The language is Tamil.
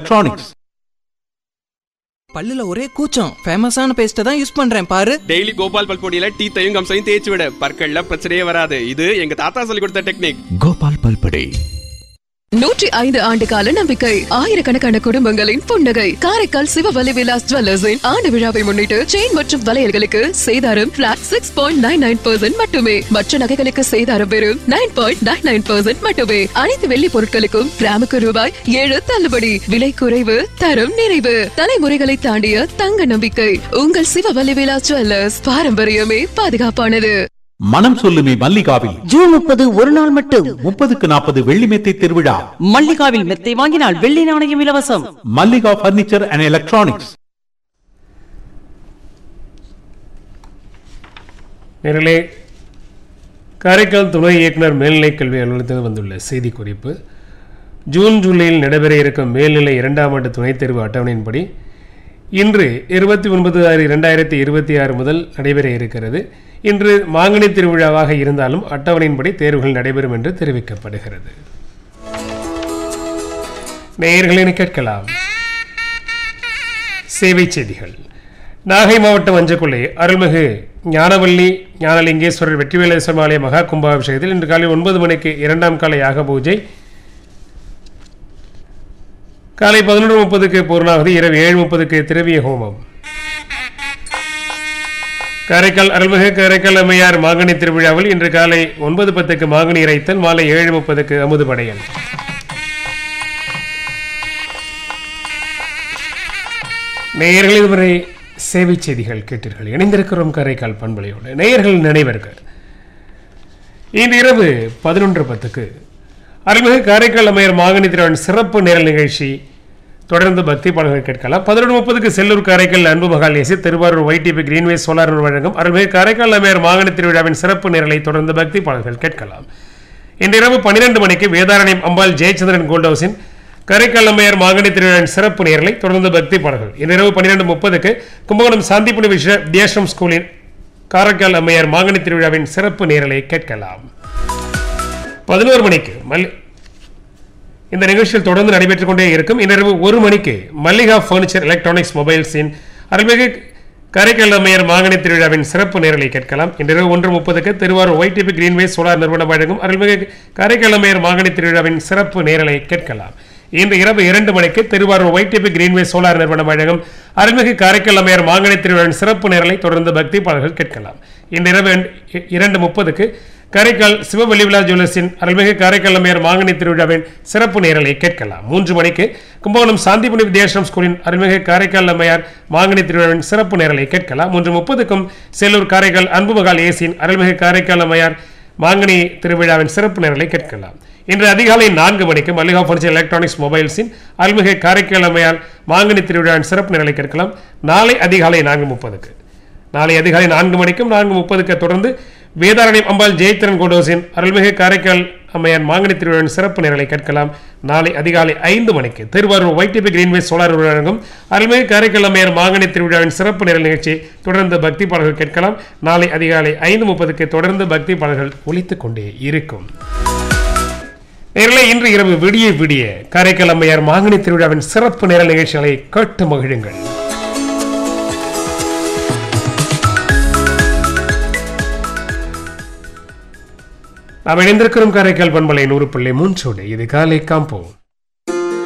எலக்ட்ரானிக்ஸ் பல்லுல ஒரே கூச்சம் ஃபேமஸான பேஸ்ட்டை தான் யூஸ் பண்றேன் பாரு டெய்லி கோபால் பல்பொடியில டீத்தையும் கம்சையும் தேய்ச்சி விட பற்கள்ல பிரச்சனையே வராது இது எங்க தாத்தா சொல்லி கொடுத்த டெக்னிக் கோபால் பல்படே நூற்றி ஐந்து ஆண்டு கால நம்பிக்கை ஆயிரக்கணக்கான குடும்பங்களின் புன்னகை காரைக்கால் சிவவலி விலாஸ் ஜுவல்லர்ஸின் ஆண்டு விழாவை முன்னிட்டு செயின் மற்றும் வளையல்களுக்கு சேதாரம் flat six point nine nine percent மட்டுமே மற்ற நகைகளுக்கு சேதாரம் வெறும் nine point nine nine percent மட்டுமே அனைத்து வெள்ளி பொருட்களுக்கும் கிராமுக்கு ரூபாய் ஏழு தள்ளுபடி விலை குறைவு தரம் நிறைவு தலைமுறைகளை தாண்டிய தங்க நம்பிக்கை உங்கள் சிவவலி விலாஸ் ஜுவல்லர்ஸ் பாரம்பரியமே பாதுகாப்பானது மனம் சொல்லுமே மல்லிகாவில் ஜூன் முப்பது ஒரு நாள் மட்டும் முப்பதுக்கு நாற்பது வெள்ளி மெத்தை திருவிழா மல்லிகாவில் மெத்தை வாங்கினால் வெள்ளி நாணயம் இலவசம் மல்லிகா பர்னிச்சர் அண்ட் எலக்ட்ரானிக்ஸ் நேரிலே காரைக்கால் துணை இயக்குனர் மேல்நிலைக் கல்வி அலுவலகத்தில் வந்துள்ள செய்திக்குறிப்பு ஜூன் ஜூலையில் நடைபெற இருக்கும் மேல்நிலை இரண்டாம் ஆண்டு துணைத் தேர்வு அட்டவணையின்படி இன்று இருபத்தி ஒன்பது ஆறு இரண்டாயிரத்தி இருபத்தி ஆறு முதல் நடைபெற இருக்கிறது இன்று மாங்கனி திருவிழாவாக இருந்தாலும் அட்டவணையின்படி தேர்வுகள் நடைபெறும் என்று தெரிவிக்கப்படுகிறது நேயர்களின் கேட்கலாம் சேவை செய்திகள் நாகை மாவட்டம் அஞ்சக்குள்ளே அருள்மிகு ஞானவல்லி ஞானலிங்கேஸ்வரர் வெற்றிவேலேஸ்வரம் ஆலய மகா கும்பாபிஷேகத்தில் இன்று காலை ஒன்பது மணிக்கு இரண்டாம் கால யாக பூஜை காலை பதினொன்று முப்பதுக்கு பூர்ணாகுதி இரவு ஏழு முப்பதுக்கு திரவிய ஹோமம் காரைக்கால் அருள்மிகு காரைக்கால் அம்மையார் மாங்கனி திருவிழாவில் இன்று காலை ஒன்பது பத்துக்கு மாங்கனி இறைத்தல் மாலை ஏழு முப்பதுக்கு அமுது படையல் நேயர்கள் இதுவரை சேவை செய்திகள் கேட்டீர்கள் இணைந்திருக்கிறோம் காரைக்கால் பண்பலையோடு நேயர்கள் நினைவர்கள் இன்று இரவு பதினொன்று பத்துக்கு அருள்மிகு காரைக்கால் அம்மையார் மாங்கனி திருவிழாவின் சிறப்பு நேரல் நிகழ்ச்சி தொடர்ந்து பக்தி பாடல்கள் கேட்கலாம் பதினொன்று முப்பதுக்கு Sellur Karaikal Anbu Mahal AC Thiruvarur YDP Greenway solar வழங்கும் அருள்மிகு காரைக்கால் அம்மையார் மாங்கனி திருவிழாவின் சிறப்பு நேரலை தொடர்ந்து பக்தி பாடல்கள் கேட்கலாம் இன்று இரவு பன்னிரண்டு மணிக்கு வேதாரண்யம் அம்பாள் ஜெயச்சந்திரன் கோல்ட் ஹவுஸின் கரைக்கால் அம்மையார் மாங்கனி திருவிழாவின் சிறப்பு நேரலை தொடர்ந்து பக்தி பாடல்கள் இன்று இரவு பன்னிரண்டு முப்பதுக்கு கும்பகோணம் சாந்திப்புணி விஷய வித்யாசிரம் ஸ்கூலின் காரைக்கால் அம்மையார் மாங்கனி திருவிழாவின் சிறப்பு நேரலை கேட்கலாம் பதினோரு மணிக்கு மல் இந்த நிகழ்ச்சியில் தொடர்ந்து நடைபெற்றுக் கொண்டே இருக்கும் இன்றிரவு ஒரு மணிக்கு மல்லிகா ஃபர்னிச்சர் எலக்ட்ரானிக்ஸ் மொபைல்ஸின் அருள்மிகு காரைக்கால் அம்மையார் மாங்கனி திருவிழாவின் சிறப்பு நேரலை கேட்கலாம் இன்றிரவு ஒன்று முப்பதுக்கு திருவாரூர் ஒய்டிபி கிரீன்வே சோலார் நிறுவனம் வழங்கும் அருள்மிகு காரைக்கால் அம்மையார் மாங்கனி திருவிழாவின் சிறப்பு நேரலை கேட்கலாம் இன்று இரவு இரண்டு மணிக்கு திருவாரூர் ஒய்டிபி கிரீன்வே சோலார் நிறுவனம் வழங்கும் அருள்மிகு காரைக்கால் அம்மையார் மாங்கனி திருவிழாவின் சிறப்பு நேரலை தொடர்ந்து பக்தி பாடல்கள் கேட்கலாம் இன்று இரவு இ- இரண்டு முப்பதுக்கு காரைக்கால் சிவவெளி விழா ஜுவல்லர்ஸின் அருள்மிகு காரைக்கால் அம்மையார் மாங்கனி திருவிழாவின் சிறப்பு நேரலை கேட்கலாம் மூன்று மணிக்கு கும்பகோணம் சாந்திபுணி வித்யாசிரம் ஸ்கூலின் அருள்மிகு காரைக்கால் அம்மையார் மாங்கனி திருவிழாவின் சிறப்பு நேரலை கேட்கலாம் மூன்று முப்பதுக்கும் செல்லூர் காரைக்கால் அன்புமகால் ஏசியின் அருள்மிகு காரைக்கால் அம்மையார் மாங்கனி திருவிழாவின் சிறப்பு நேரலை கேட்கலாம் இன்று அதிகாலை நான்கு மணிக்கு மல்லிகா ஃபர்னிச்சர் எலக்ட்ரானிக்ஸ் மொபைல்ஸின் அருள்மிகு காரைக்கால் அம்மையார் மாங்கனி திருவிழாவின் சிறப்பு நிரலை கேட்கலாம் நாளை அதிகாலை நான்கு முப்பதுக்கு நாளை அதிகாலை நான்கு மணிக்கும் நான்கு முப்பதுக்கு தொடர்ந்து வேதாரண்யம் அம்பாள் ஜெயத்திரன் கோடோசின் அருள்மிகு காரைக்கால் அம்மையார் மாங்கனி திருவிழாவின் சிறப்பு நிரலை கேட்கலாம் நாளை அதிகாலை ஐந்து மணிக்கு திருவாரூர் ஒய்டிபி கிரீன்வே சோலார் வழங்கும் அருள்மிகு காரைக்கால் அம்மையார் மாங்கனி திருவிழாவின் சிறப்பு நிரல் நிகழ்ச்சி தொடர்ந்து பக்தி பாடல்கள் கேட்கலாம் நாளை அதிகாலை ஐந்து முப்பதுக்கு தொடர்ந்து பக்தி பாடல்கள் ஒலித்துக் கொண்டே இருக்கும் நேரலை இன்று இரவு விடிய விடிய காரைக்கால் அம்மையார் மாங்கனி திருவிழாவின் சிறப்பு நிரல் நிகழ்ச்சிகளை கேட்டு மகிழுங்கள் நாம் இணைந்திருக்கிறோம் காரைக்கால் பண்பலை நூறு புள்ளி மூன்றோடு இது காலை காம்போ